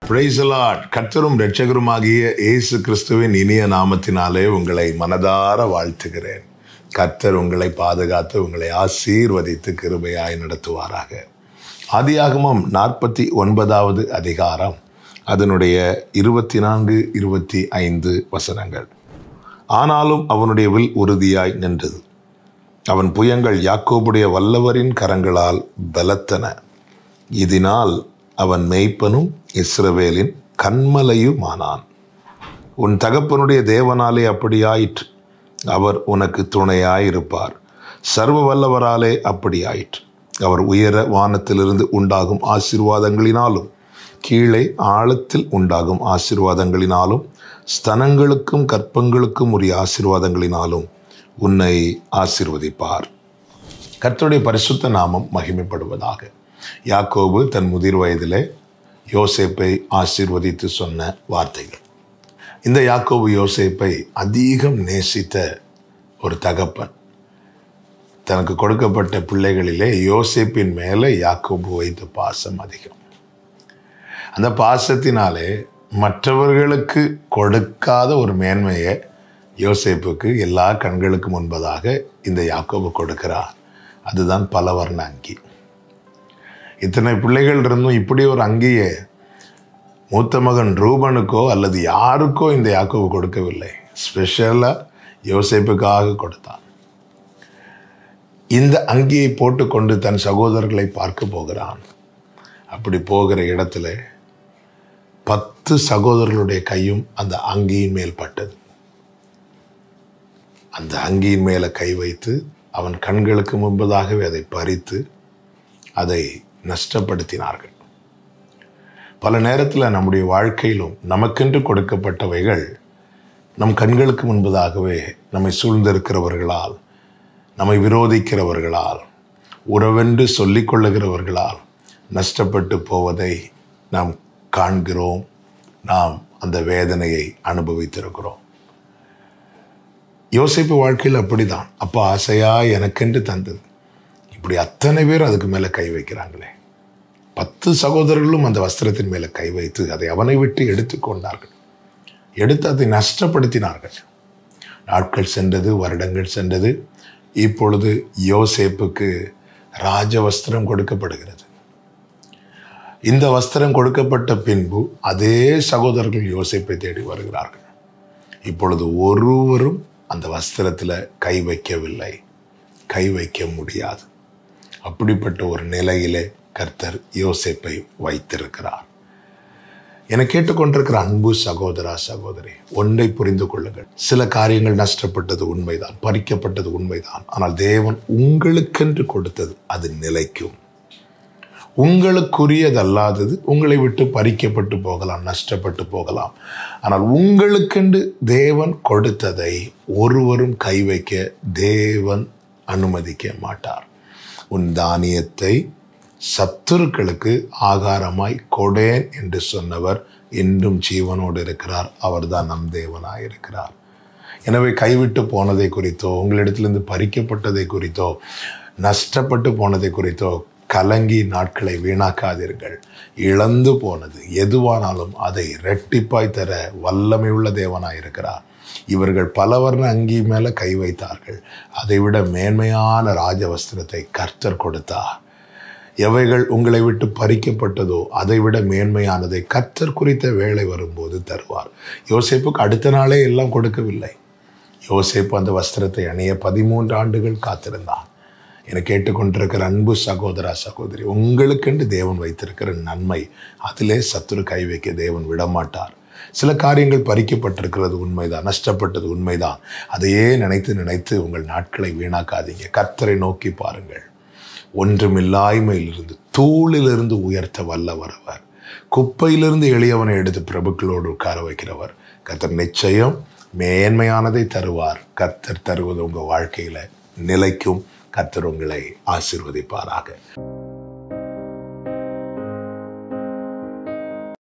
பிரைசலாட் கர்த்தரும் இரட்சகருமாகிய இயேசு கிறிஸ்துவின் இனிய நாமத்தினாலே உங்களை மனதார வாழ்த்துகிறேன் கர்த்தர் உங்களை பாதுகாத்து உங்களை ஆசீர்வதித்து கிருபையாய் நடத்துவாராக ஆதியாகமம் நாற்பத்தி ஒன்பதாவது அதிகாரம் அதனுடைய இருபத்தி நான்கு இருபத்தி ஐந்து வசனங்கள் ஆனாலும் அவனுடைய வில் உறுதியாய் நின்றது அவன் புயங்கள் யாக்கோபுடைய வல்லவரின் கரங்களால் பலத்தன இதனால் அவன் மேய்ப்பனும் இஸ்ரவேலின் கண்மலையுமானான் உன் தகப்பனுடைய தேவனாலே அப்படியாயிற்று அவர் உனக்கு துணையாயிருப்பார் சர்வ வல்லவராலே அப்படியாயிற்று அவர் உயர வானத்திலிருந்து உண்டாகும் ஆசீர்வாதங்களினாலும் கீழே ஆழத்தில் உண்டாகும் ஆசீர்வாதங்களினாலும் ஸ்தனங்களுக்கும் கற்பங்களுக்கும் உரிய ஆசீர்வாதங்களினாலும் உன்னை ஆசீர்வதிப்பார் கர்த்தருடைய பரிசுத்த நாமம் மகிமைப்படுவதாக யாக்கோபு தன் முதிர் வயதிலே யோசேப்பை ஆசீர்வதித்து சொன்ன வார்த்தைகள் இந்த யாக்கோபு யோசேப்பை அதிகம் நேசித்த ஒரு தகப்பன் தனக்கு கொடுக்கப்பட்ட பிள்ளைகளிலே யோசேப்பின் மேலே யாக்கோபு வைத்த பாசம் அதிகம் அந்த பாசத்தினாலே மற்றவர்களுக்கு கொடுக்காத ஒரு மேன்மையை யோசேப்புக்கு எல்லா கண்களுக்கு முன்பதாக இந்த யாக்கோபு கொடுக்கிறார் அதுதான் பலவர்ண அங்கி இத்தனை பிள்ளைகள் இருந்தும் இப்படி ஒரு அங்கியை மூத்த மகன் ரூபனுக்கோ அல்லது யாருக்கோ இந்த யாக்கோபு கொடுக்கவில்லை ஸ்பெஷலாக யோசேப்புக்காக கொடுத்தான் இந்த அங்கியை போட்டுக்கொண்டு தன் சகோதரர்களை பார்க்க போகிறான் அப்படி போகிற இடத்துல பத்து சகோதரர்களுடைய கையும் அந்த அங்கியின் மேல் பட்டது அந்த அங்கியின் மேலே கை வைத்து அவன் கண்களுக்கு முன்பதாகவே அதை பறித்து அதை நஷ்டப்படுத்தினார்கள் பல நேரத்தில் நம்முடைய வாழ்க்கையிலும் நமக்கென்று கொடுக்கப்பட்டவைகள் நம் கண்களுக்கு முன்பதாகவே நம்மை சூழ்ந்திருக்கிறவர்களால் நம்மை விரோதிக்கிறவர்களால் உறவென்று சொல்லிக் கொள்ளுகிறவர்களால் நஷ்டப்பட்டு போவதை நாம் காண்கிறோம் நாம் அந்த வேதனையை அனுபவித்திருக்கிறோம் யோசிப்பு வாழ்க்கையில் அப்படிதான் அப்பா ஆசையா எனக்கென்று தந்தது இப்படி அத்தனை பேர் அதுக்கு மேலே கை வைக்கிறாங்களே பத்து சகோதரர்களும் அந்த வஸ்திரத்தின் மேலே கை வைத்து அதை அவனை விட்டு எடுத்துக்கொண்டார்கள் எடுத்து அதை நஷ்டப்படுத்தினார்கள் நாட்கள் சென்றது வருடங்கள் சென்றது இப்பொழுது யோசேப்புக்கு ராஜ வஸ்திரம் கொடுக்கப்படுகிறது இந்த வஸ்திரம் கொடுக்கப்பட்ட பின்பு அதே சகோதரர்கள் யோசேப்பை தேடி வருகிறார்கள் இப்பொழுது ஒருவரும் அந்த வஸ்திரத்தில் கை வைக்கவில்லை கை வைக்க முடியாது அப்படிப்பட்ட ஒரு நிலையிலே கர்த்தர் யோசேப்பை வைத்திருக்கிறார் என கேட்டுக்கொண்டிருக்கிற அன்பு சகோதரா சகோதரி ஒன்றை புரிந்து கொள்ளுங்கள் சில காரியங்கள் நஷ்டப்பட்டது உண்மைதான் பறிக்கப்பட்டது உண்மைதான் ஆனால் தேவன் உங்களுக்கென்று கொடுத்தது அது நிலைக்கும் உங்களுக்குரியதல்லாதது உங்களை விட்டு பறிக்கப்பட்டு போகலாம் நஷ்டப்பட்டு போகலாம் ஆனால் உங்களுக்கென்று தேவன் கொடுத்ததை ஒருவரும் கை வைக்க தேவன் அனுமதிக்க மாட்டார் உன் தானியத்தை சத்துருக்களுக்கு ஆகாரமாய் கொடேன் என்று சொன்னவர் இன்றும் ஜீவனோடு இருக்கிறார் அவர்தான் நம் தேவனாய் இருக்கிறார் எனவே கைவிட்டு போனதை குறித்தோ உங்களிடத்திலிருந்து பறிக்கப்பட்டதை குறித்தோ நஷ்டப்பட்டு போனதை குறித்தோ கலங்கி நாட்களை வீணாக்காதீர்கள் இழந்து போனது எதுவானாலும் அதை ரெட்டிப்பாய் தர வல்லமை உள்ள தேவனாய் இருக்கிறார் இவர்கள் பலவர்ண அங்கி மேலே கை வைத்தார்கள் அதைவிட மேன்மையான ராஜவஸ்திரத்தை கர்த்தர் கொடுத்தார் எவைகள் உங்களை விட்டு பறிக்கப்பட்டதோ அதைவிட மேன்மையானதை கர்த்தர் குறித்த வேலை வரும்போது தருவார் யோசேப்புக்கு அடுத்த நாளே எல்லாம் கொடுக்கவில்லை யோசேப்பு அந்த வஸ்திரத்தை அணிய பதிமூன்று ஆண்டுகள் காத்திருந்தான் என கேட்டுக்கொண்டிருக்கிற அன்பு சகோதரா சகோதரி உங்களுக்கென்று தேவன் வைத்திருக்கிற நன்மை அதிலே சத்துரு கை வைக்க தேவன் விடமாட்டார் சில காரியங்கள் பறிக்கப்பட்டிருக்கிறது உண்மைதான் நஷ்டப்பட்டது உண்மைதான் அதையே நினைத்து நினைத்து உங்கள் நாட்களை வீணாக்காதீங்க கர்த்தரை நோக்கி பாருங்கள் ஒன்றுமில்லாய்மையிலிருந்து தூளிலிருந்து உயர்த்த வல்லவர் அவர் குப்பையிலிருந்து எளியவனை எடுத்து பிரபுக்களோடு உட்கார வைக்கிறவர் கர்த்தர் நிச்சயம் மேன்மையானதை தருவார் கர்த்தர் தருவது உங்கள் வாழ்க்கையில் நிலைக்கும் கர்த்தர் உங்களை ஆசிர்வதிப்பாராக